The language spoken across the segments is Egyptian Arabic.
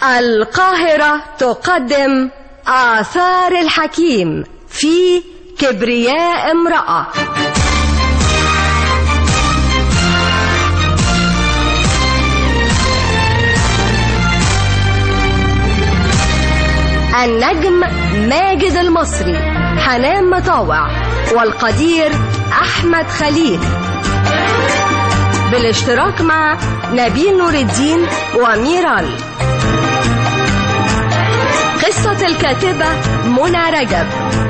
القاهرة تقدم آثار الحكيم في كبرياء امرأة النجم ماجد المصري حنان مطاوع والقدير أحمد خليل بالاشتراك مع نبيل نور الدين وميرال قصة الكاتبة منى رجب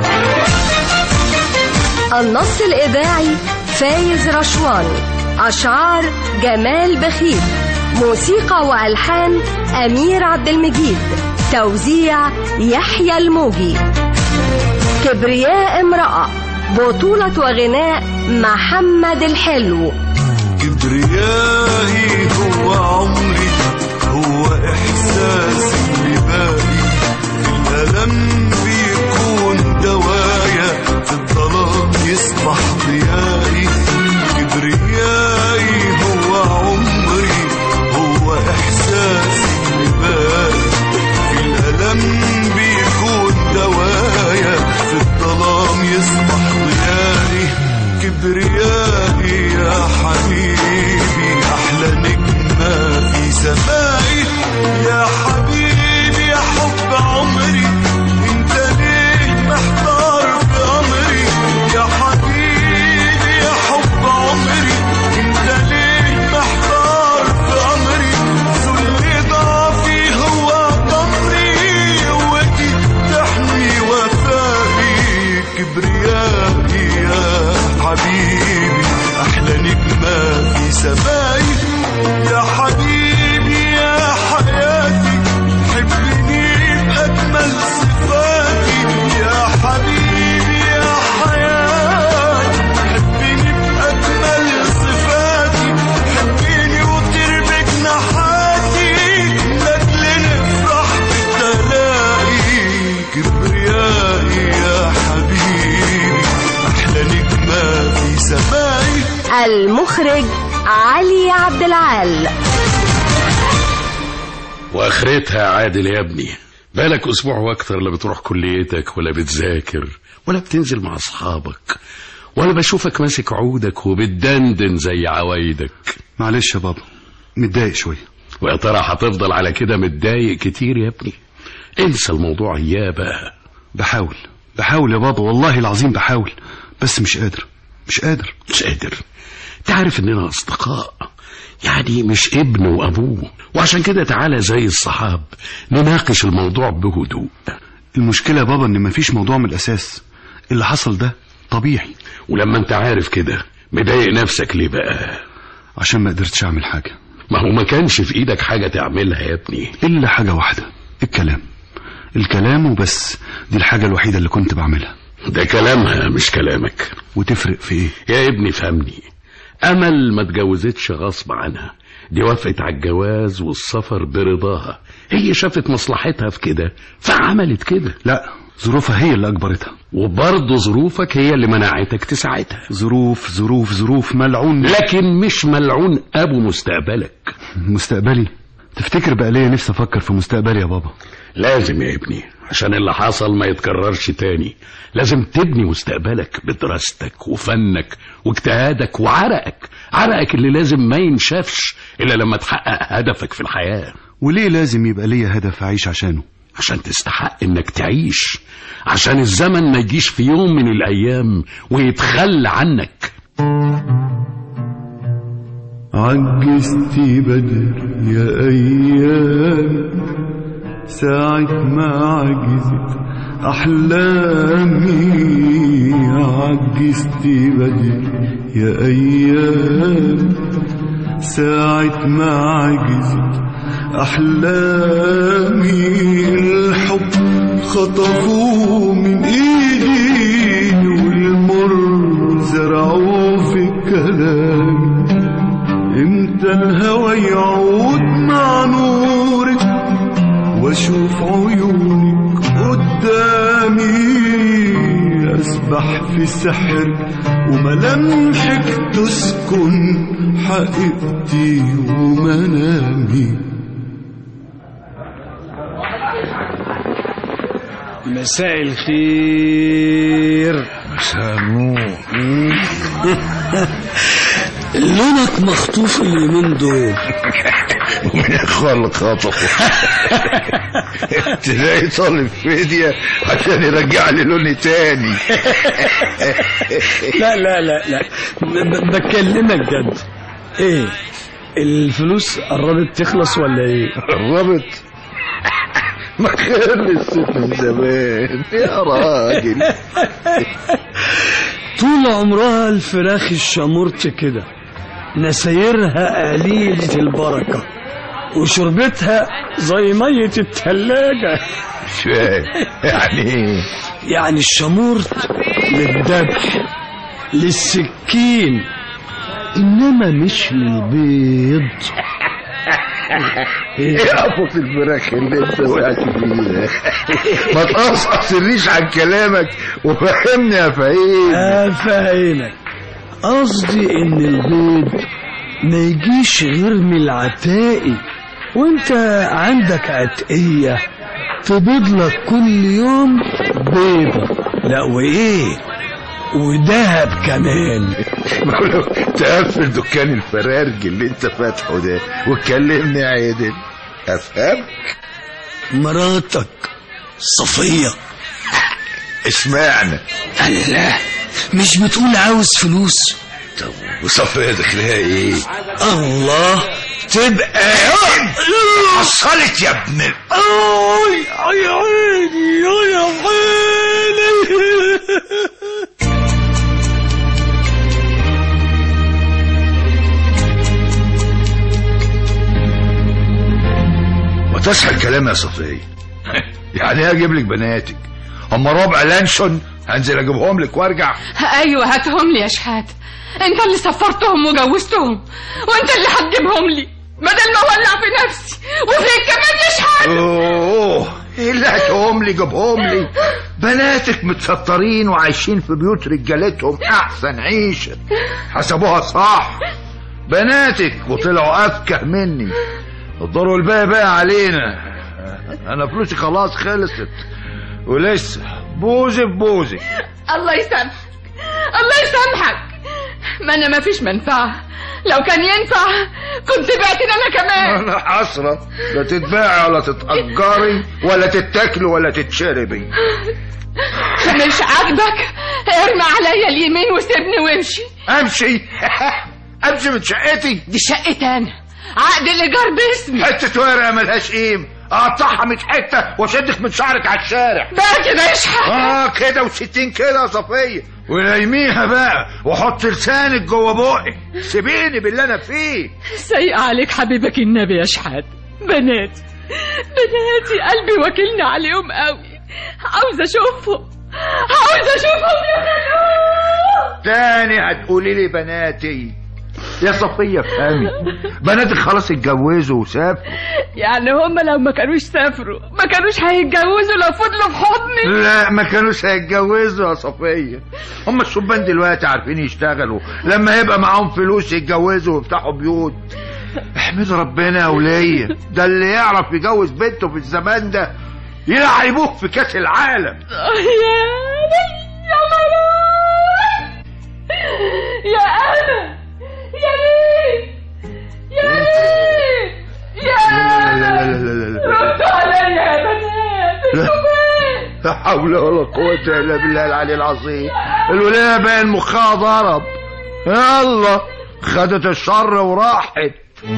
النص الإذاعي فايز رشوان أشعار جمال بخيت موسيقى وألحان أمير عبد المجيد توزيع يحيى الموجي كبرياء امرأة بطولة وغناء محمد الحلو كبريائي هو عمري هو إحساسي اللي باقي في الألم بيكون دوايا في الظلام يصبح ضيائي كبريائي هو عمري هو إحساسي اللي باقي في الألم بيكون دوايا في الظلام يصبح ضيائي كبريائي يا حبيبي أحلى نجمة في سمائي يا حبيبي يا حب عمري انت ليه محتار في أمري يا حبيبي يا حب عمري انت ليه محتار في أمري ذل ضعفي هو ضمري قوتي تحمي وفائي كبريائي يا حبيبي أحلى نجمة في سمائي يا حبيبي يا حياتي حبني بأجمل صفاتي يا حبيبي يا حياتي حبني بأجمل صفاتي حبني وطير بجناحاتي لأجل نفرح بالتلاقي كبريائي يا حبيبي أحلى نجمة في سمائي المخرج علي عبد العال واخرتها يا عادل يا ابني بالك اسبوع واكتر لا بتروح كليتك ولا بتذاكر ولا بتنزل مع اصحابك ولا بشوفك ماسك عودك وبتدندن زي عوايدك معلش يا بابا متضايق شوية ويا ترى هتفضل على كده متضايق كتير يا ابني انسى الموضوع اياه بقى بحاول بحاول يا بابا والله العظيم بحاول بس مش قادر مش قادر مش قادر تعرف اننا اصدقاء يعني مش ابن وابوه وعشان كده تعالى زي الصحاب نناقش الموضوع بهدوء المشكلة يا بابا ان مفيش موضوع من الاساس اللي حصل ده طبيعي ولما انت عارف كده مضايق نفسك ليه بقى عشان ما قدرتش اعمل حاجة ما هو ما كانش في ايدك حاجة تعملها يا ابني الا حاجة واحدة الكلام الكلام وبس دي الحاجة الوحيدة اللي كنت بعملها ده كلامها مش كلامك وتفرق في ايه يا ابني فهمني امل ما اتجوزتش غصب عنها دي وافقت على الجواز والسفر برضاها هي شافت مصلحتها في كده فعملت كده لا ظروفها هي اللي اجبرتها وبرضه ظروفك هي اللي منعتك تساعدها ظروف ظروف ظروف ملعون لكن مش ملعون ابو مستقبلك مستقبلي تفتكر بقى ليه نفسي افكر في مستقبلي يا بابا لازم يا ابني عشان اللي حصل ما يتكررش تاني لازم تبني مستقبلك بدراستك وفنك واجتهادك وعرقك عرقك اللي لازم ما ينشافش إلا لما تحقق هدفك في الحياة وليه لازم يبقى ليا هدف اعيش عشانه عشان تستحق انك تعيش عشان الزمن ما يجيش في يوم من الايام ويتخلى عنك عجزتي بدر يا أيام ساعة ما عجزت أحلامي عجزتي بدر يا أيام ساعة ما عجزت أحلامي الحب خطفوه من إيدي والمر زرعوه في كلامي امتى الهوى يعود مع نورك واشوف عيونك قدامي اسبح في سحرك وملامحك تسكن حقيقتي ومنامي مساء الخير سنور لونك مخطوف اليومين دول من اخوان خطفه تلاقي طالب فدية عشان يرجع لي لوني تاني لا لا لا لا ب- بكلمك جد ايه الفلوس قربت تخلص ولا ايه قربت ما خلصت من زمان يا راجل طول عمرها الفراخ الشامورت كده نسايرها قليلة البركة وشربتها زي مية التلاجة مش فاهم يعني ايه يعني الشامورت للذبح للسكين إنما مش للبيض ايه قفص الفراخ اللي انت وقعت فيه ده ما تقصقصليش عن كلامك وفهمني يا فهيم أفهمك قصدي إن البيض ما يجيش غير من العتائي وانت عندك عتقية تبيض لك كل يوم بيضة لا وإيه ودهب كمان بقول تقفل دكان الفرارج اللي انت فاتحه ده وتكلمني عادل افهم مراتك صفية اسمعنا الله مش بتقول عاوز فلوس طب وصفية دخلها ايه الله تبقى حصلت يا ابن ال- أوي يا عيني يا عيني ما تصحى الكلام يا صفية يعني ايه اجيب لك بناتك هم ربع لانشون هنزل اجيبهم لك وارجع ايوه هاتهم لي يا شحات انت اللي سفرتهم وجوزتهم وانت اللي هتجيبهم لي بدل ما اولع في نفسي وفيك كمان يا شحات اوه ايه اللي هاتهم لي جابهم لي بناتك متسترين وعايشين في بيوت رجالتهم احسن عيشه حسبوها صح بناتك وطلعوا افكه مني الدور الباقي بقى علينا انا فلوسي خلاص خلصت ولسه بوزي بوزي الله يسامحك الله يسامحك ما انا ما فيش منفعه لو كان ينفع كنت بعتني انا كمان انا حسره لا تتباعي ولا تتأجري ولا تتاكلي ولا تتشربي مش عاجبك ارمي عليا اليمين وسيبني وامشي امشي امشي من شقتي دي شقتي انا عقد الايجار باسمي حته ورقه ملهاش قيمه اقطعها من حته واشدك من شعرك على الشارع بقى كده يشحت اه كده وستين كده يا صفيه ونايميها بقى وحط لسانك جوه بقك سيبيني باللي انا فيه سيء عليك حبيبك النبي يا شحات بناتي بناتي قلبي واكلني عليهم قوي عاوزه اشوفهم عاوزه اشوفهم يا خلود تاني هتقولي لي بناتي يا صفيه افهمي بناتك خلاص اتجوزوا وسافروا يعني هم لو ما كانوش سافروا ما كانوش هيتجوزوا لو فضلوا في حضني لا ما كانوش هيتجوزوا يا صفية هم الشبان دلوقتي عارفين يشتغلوا لما يبقى معاهم فلوس يتجوزوا ويفتحوا بيوت احمد ربنا يا ولية ده اللي يعرف يجوز بنته في الزمان ده يلعبوه في كاس العالم يا يا خلاص يا انا يا ريت يا ريت يا لا لا انا لا لا لا ردوا عليا يا بنات لا. انتوا فين لا حول ولا قوة إلا بالله العلي العظيم الولاية باين مخها ضرب يلا خدت الشر وراحت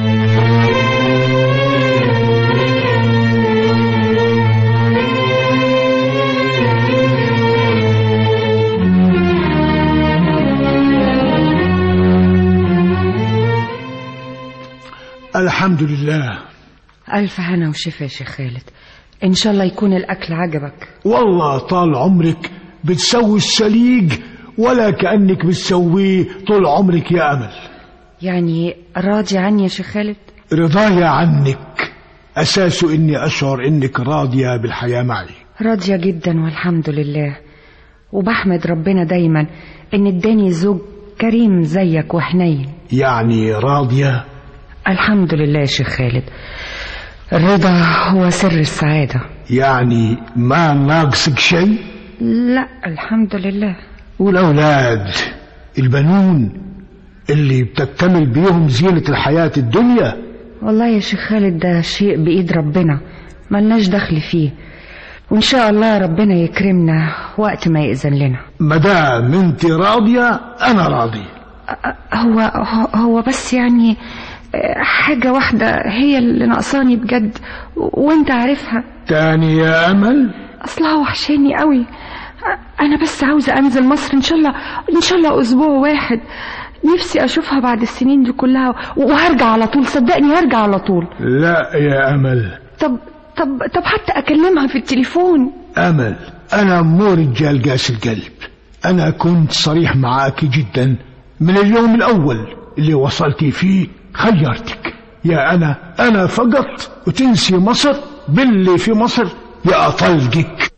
الحمد لله ألف هنا وشفا يا شيخ خالد إن شاء الله يكون الأكل عجبك والله طال عمرك بتسوي السليج ولا كأنك بتسويه طول عمرك يا أمل يعني راضي عني يا شيخ خالد رضايا عنك أساسه إني أشعر إنك راضية بالحياة معي راضية جدا والحمد لله وبحمد ربنا دايما إن اداني زوج كريم زيك وحنين يعني راضية الحمد لله يا شيخ خالد الرضا هو سر السعادة يعني ما ناقصك شيء لا الحمد لله والأولاد البنون اللي بتكتمل بيهم زينة الحياة الدنيا والله يا شيخ خالد ده شيء بإيد ربنا ملناش دخل فيه وإن شاء الله ربنا يكرمنا وقت ما يأذن لنا مدام انت راضية أنا راضي هو هو- هو بس يعني آه، حاجة واحدة هي اللي ناقصاني بجد و- وانت عارفها تاني يا أمل اصلها وحشاني قوي انا بس عاوزة انزل مصر ان شاء الله ان شاء الله اسبوع واحد نفسي اشوفها بعد السنين دي كلها وهرجع على طول صدقني هرجع على طول لا يا أمل طب طب طب حتى اكلمها في التليفون أمل أنا مو رجال قاس القلب أنا كنت صريح معاك جدا من اليوم الأول اللي وصلتي فيه خيرتك يا أنا أنا فقط وتنسي مصر باللي في مصر يا أطلقك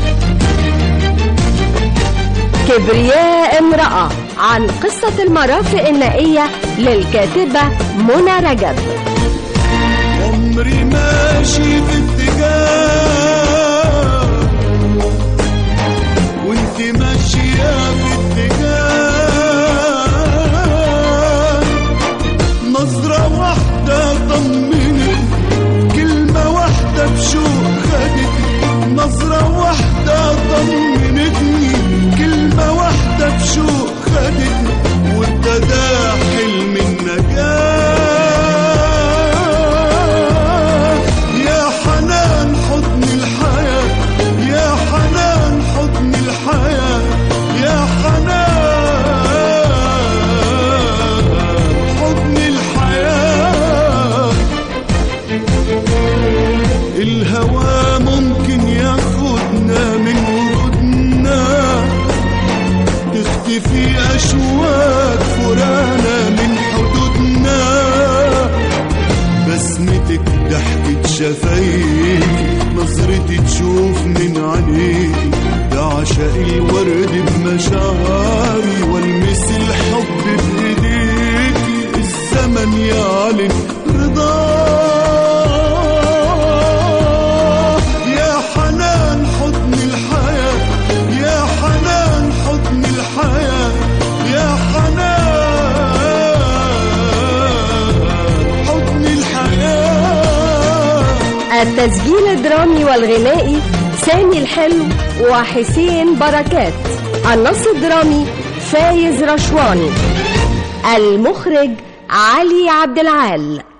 كبرياء امرأة عن قصة المرافق النائية للكاتبة منى رجب عمري ماشي باتجاه وانت ماشية باتجاه نظرة واحدة طمنت كلمة واحدة بشوق خدتني نظرة واحدة طمنتني كلمة واحدة بشوق خدتني وابتدى حلم النجاة يا حنان حضن الحياة يا حنان حضن الحياة يا حنان حضن الحياة الهوى ممكن ياخدنا من وجودنا تختفي أشواك فرانا من حدودنا بسمتك ضحكة شفايفك نظرتي تشوف من عينيك ده عشاق الورد بمشاعري والمس الحب بايديكي الزمن يعلن رضاه يا حنان حضن الحياة يا حنان حضن الحياة يا حنان حضن الحياة التسجيل الدرامي والغنائي سامي الحلو وحسين بركات النص الدرامي فايز رشواني المخرج علي عبد العال